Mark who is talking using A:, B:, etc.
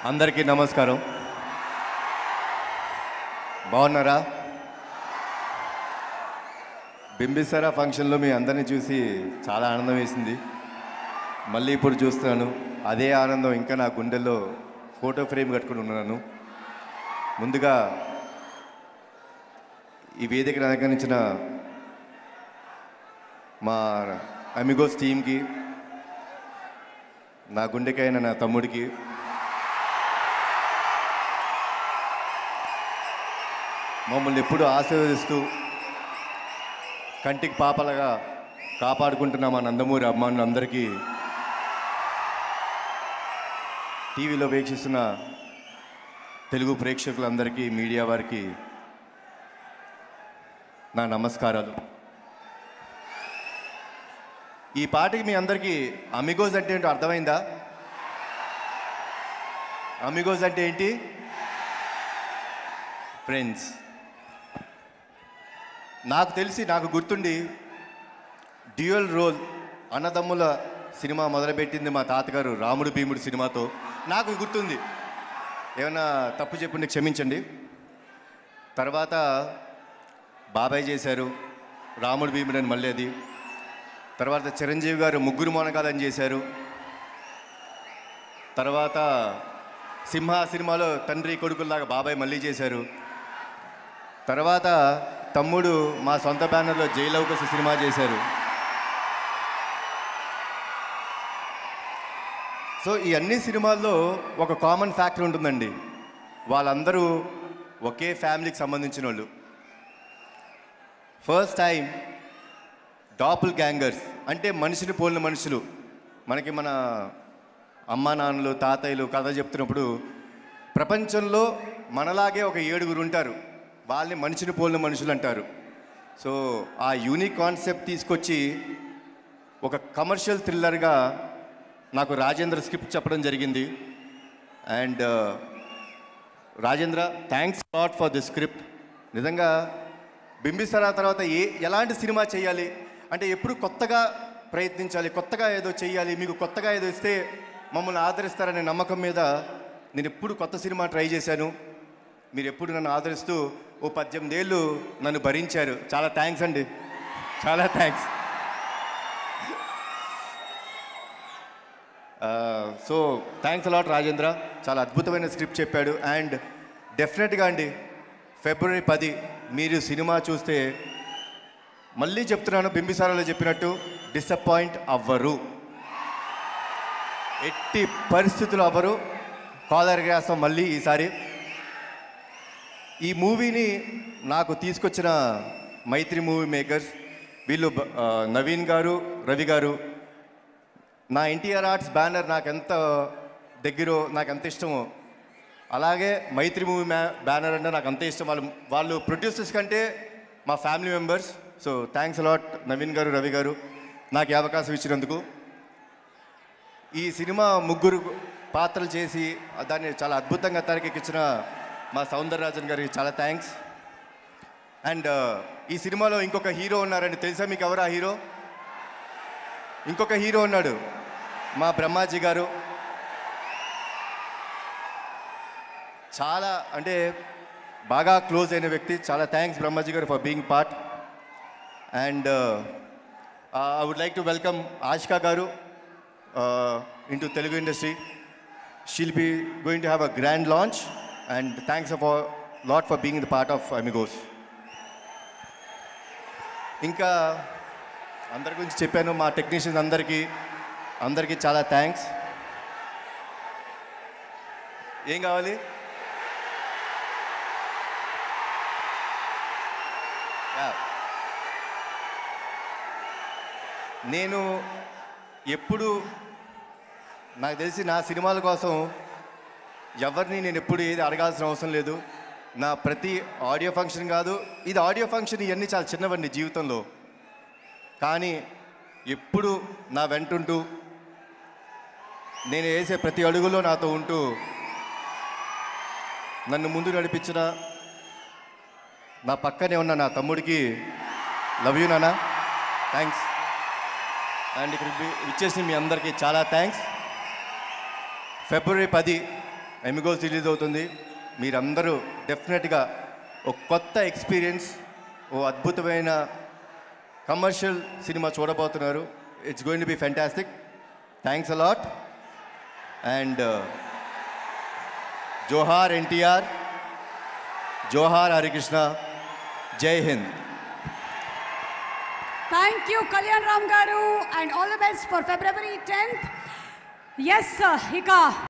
A: అందరికీ నమస్కారం బాగున్నారా బింబిసారా ఫంక్షన్లో మీ అందరినీ చూసి చాలా ఆనందం వేసింది మళ్ళీ ఇప్పుడు చూస్తున్నాను అదే ఆనందం ఇంకా నా గుండెల్లో ఫోటో ఫ్రేమ్ కట్టుకుని ఉన్నాను ముందుగా ఈ వేదికను అలంకరించిన మా అమిగోస్ టీంకి నా గుండెకైన నా తమ్ముడికి మమ్మల్ని ఎప్పుడూ ఆశీర్వదిస్తూ కంటికి పాపలుగా కాపాడుకుంటున్న మా నందమూరి అమ్మానులందరికీ టీవీలో వీక్షిస్తున్న తెలుగు ప్రేక్షకులందరికీ మీడియా వారికి నా నమస్కారాలు ఈ పాటకి మీ అందరికీ అమిగోస్ అంటే ఏంటో అర్థమైందా అమిగోస్ అంటే ఏంటి ఫ్రెండ్స్ నాకు తెలిసి నాకు గుర్తుండి డ్యూయల్ రోల్ అన్నదమ్ముల సినిమా మొదలుపెట్టింది మా తాతగారు రాముడు భీముడు సినిమాతో నాకు గుర్తుంది ఏమైనా తప్పు చెప్పుంటే క్షమించండి తర్వాత బాబాయ్ చేశారు రాముడు భీముడు అని మళ్ళీ అది తర్వాత చిరంజీవి గారు ముగ్గురు మొనగాలని చేశారు తర్వాత సింహ సినిమాలో తండ్రి కొడుకుల్లాగా బాబాయ్ మళ్ళీ చేశారు తర్వాత తమ్ముడు మా సొంత బ్యానర్లో జైలవకస సినిమా చేశారు సో ఈ అన్ని సినిమాల్లో ఒక కామన్ ఫ్యాక్టర్ ఉంటుందండి వాళ్ళందరూ ఒకే ఫ్యామిలీకి సంబంధించిన వాళ్ళు ఫస్ట్ టైం డాపుల్ గ్యాంగర్స్ అంటే మనిషిని పోలిన మనుషులు మనకి మన అమ్మా నాన్నలు తాతయ్యలు కథ చెప్తున్నప్పుడు ప్రపంచంలో మనలాగే ఒక ఏడుగురు ఉంటారు వాళ్ళని మనిషిని పోలిన మనుషులు అంటారు సో ఆ యూనిక్ కాన్సెప్ట్ తీసుకొచ్చి ఒక కమర్షియల్ థ్రిల్లర్గా నాకు రాజేంద్ర స్క్రిప్ట్ చెప్పడం జరిగింది and Rajendra thanks lot for the script నిజంగా బింబిసారా తర్వాత ఏ ఎలాంటి సినిమా చేయాలి అంటే ఎప్పుడు కొత్తగా ప్రయత్నించాలి కొత్తగా ఏదో చేయాలి మీకు కొత్తగా ఏదో ఇస్తే మమ్మల్ని ఆదరిస్తారనే నమ్మకం మీద నేను ఎప్పుడు కొత్త సినిమా ట్రై చేశాను మీరు ఎప్పుడు నన్ను ఆదరిస్తూ ఓ పద్దెనిమిది ఏళ్ళు నన్ను భరించారు చాలా థ్యాంక్స్ అండి చాలా thanks so thanks a lot Rajendra చాలా అద్భుతమైన స్క్రిప్ట్ చెప్పాడు అండ్ డెఫినెట్గా అండి ఫిబ్రవరి పది మీరు సినిమా చూస్తే మళ్ళీ చెప్తున్నాను బింబిసారాలో చెప్పినట్టు డిసప్పాయింట్ అవ్వరు ఎట్టి పరిస్థితులు అవ్వరు కాలర్ గ్రాసం మళ్ళీ ఈసారి ఈ మూవీని నాకు తీసుకొచ్చిన మైత్రి మూవీ మేకర్స్ వీళ్ళు బ- ఆ, నవీన్ గారు రవి గారు నా ఎన్టీఆర్ ఆర్ట్స్ బ్యానర్ నాకు ఎంత దగ్గరో నాకు ఎంత ఇష్టమో అలాగే మైత్రి మూవీ మ్యా బ్యానర్ అంటే నాకు అంత ఇష్టం వాళ్ళు వాళ్ళు ప్రొడ్యూసర్స్ కంటే మా family members so thanks a lot Naveen garu Ravi గారు నాకు ఈ అవకాశం ఇచ్చినందుకు ఈ సినిమా ముగ్గురు పాత్రలు చేసి దాన్ని చాలా అద్భుతంగా తెరకెక్కించిన మా సౌందరరాజన్ గారికి చాలా థ్యాంక్స్ అండ్ ఈ సినిమాలో ఇంకొక హీరో ఉన్నారండి తెలుసా మీకు ఎవరా హీరో ఇంకొక హీరో ఉన్నాడు మా బ్రహ్మాజీ గారు చాలా అంటే బాగా క్లోజ్ అయిన వ్యక్తి చాలా thanks Brahmaji garu for being part and I would like to welcome Ashka garu into Telugu industry she'll be going to have a grand launch and thanks for lot for being the part of Amigos ఇంకా అందరి గురించి చెప్పాను మా టెక్నీషియన్స్ అందరికీ అందరికీ చాలా థ్యాంక్స్ ఏం కావాలి యా. నేను ఎప్పుడు నాకు తెలిసి నా సినిమాల కోసం ఎవరిని నేను ఎప్పుడు ఏది అడగాల్సిన అవసరం లేదు నా ప్రతి ఆడియో ఫంక్షన్ కాదు ఇది ఆడియో ఫంక్షన్ ఇవన్నీ చాలా చిన్నవండి జీవితంలో కానీ ఎప్పుడు నా వెంటుంటూ నేను వేసే ప్రతి అడుగులో నాతో ఉంటూ నన్ను ముందు నడిపించిన నా పక్కనే ఉన్న నా తమ్ముడికి లవ్ యూ నాన్న థ్యాంక్స్ అండ్ ఇక్కడ ఇచ్చేసి మీ అందరికీ చాలా థ్యాంక్స్ ఫిబ్రవరి పది ఎమిగోస్ రిలీజ్ అవుతుంది మీరందరూ డెఫినెట్గా ఒక కొత్త ఎక్స్పీరియన్స్ ఓ అద్భుతమైన కమర్షియల్ సినిమా చూడబోతున్నారు it's going to be fantastic thanks a lot and జోహార్ ఎన్టీఆర్ జోహార్ హరికృష్ణ జై హింద్
B: thank you Kalyan Ram garu and all the best for February tenth ఎస్ ఇక